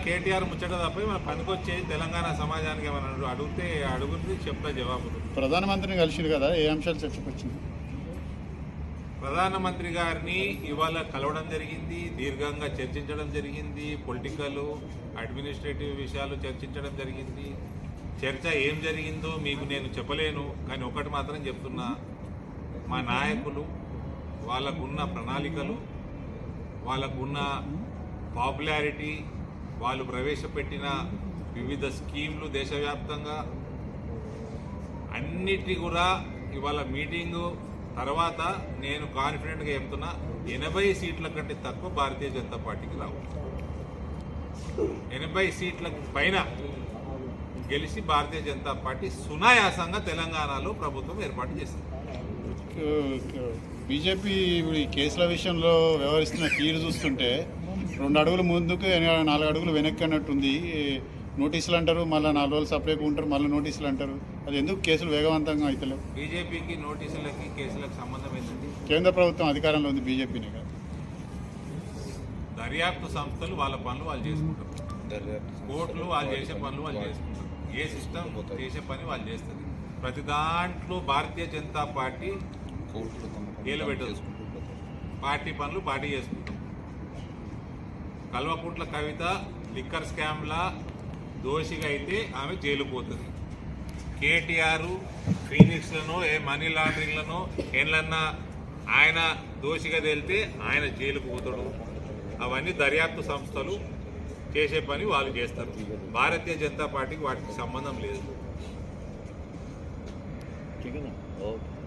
కేటీఆర్ ముచ్చట తప్ప మన పనికొచ్చే తెలంగాణ సమాజానికి ఏమైనా అడిగితే అడుగుతుంది చెప్తా జవాబులు ప్రధానమంత్రిని కలిసిరు కదా ఏ అంశాలు చర్చకు వచ్చింది ప్రధానమంత్రి గారిని ఇవాళ కలవడం జరిగింది దీర్ఘంగా చర్చించడం జరిగింది పొలిటికల్ అడ్మినిస్ట్రేటివ్ విషయాలు చర్చించడం జరిగింది చర్చ ఏం జరిగిందో మీకు నేను చెప్పలేను కానీ ఒకటి మాత్రం చెప్తున్నా మా నాయకులు వాళ్ళకున్న ప్రణాళికలు వాళ్ళకున్న పాపులారిటీ వాళ్ళు ప్రవేశపెట్టిన వివిధ స్కీమ్లు దేశవ్యాప్తంగా అన్నిటి కూడా ఇవాళ మీటింగు తర్వాత నేను కాన్ఫిడెంట్గా చెప్తున్నా ఎనభై సీట్ల కంటే తక్కువ భారతీయ జనతా పార్టీకి రావు ఎనభై సీట్ల పైన గెలిచి భారతీయ జనతా పార్టీ సునాయాసంగా తెలంగాణలో ప్రభుత్వం ఏర్పాటు చేసింది బీజేపీ ఇప్పుడు ఈ కేసుల విషయంలో వ్యవహరిస్తున్న తీరు చూస్తుంటే రెండు అడుగులు ముందుకు నాలుగు అడుగులు వెనక్కి అన్నట్టుంది నోటీసులు అంటారు మళ్ళీ నాలుగు రోజులు సపరేట్గా ఉంటారు మళ్ళీ నోటీసులు అంటారు అది ఎందుకు కేసులు వేగవంతంగా అవుతలేవు బీజేపీకి నోటీసులకి కేసులకు సంబంధం ఏంటండి కేంద్ర ప్రభుత్వం అధికారంలో ఉంది బీజేపీనే కదా దర్యాప్తు సంస్థలు వాళ్ళ పనులు వాళ్ళు చేసుకుంటారు కోర్టులు వాళ్ళు చేసే పనులు వాళ్ళు చేసుకుంటారు ఏ సిస్టమ్ చేసే పని వాళ్ళు చేస్తుంది ప్రతి దాంట్లో భారతీయ జనతా పార్టీ ఏలు పెట్టదు పార్టీ పనులు పార్టీ చేసుకుంటాం కల్వకుంట్ల కవిత లిక్కర్ స్కామ్లా దోషిగా అయితే ఆమె జైలుకు పోతుంది కేటీఆర్ ఫీనిక్స్లను ఏ మనీ లాండరింగ్లను ఏంలన్నా ఆయన దోషిగా తేలితే ఆయన జైలుకు పోతాడు అవన్నీ దర్యాప్తు సంస్థలు చేసే పని వాళ్ళు చేస్తారు భారతీయ జనతా పార్టీకి వాటికి సంబంధం లేదు ठीक है ना ओके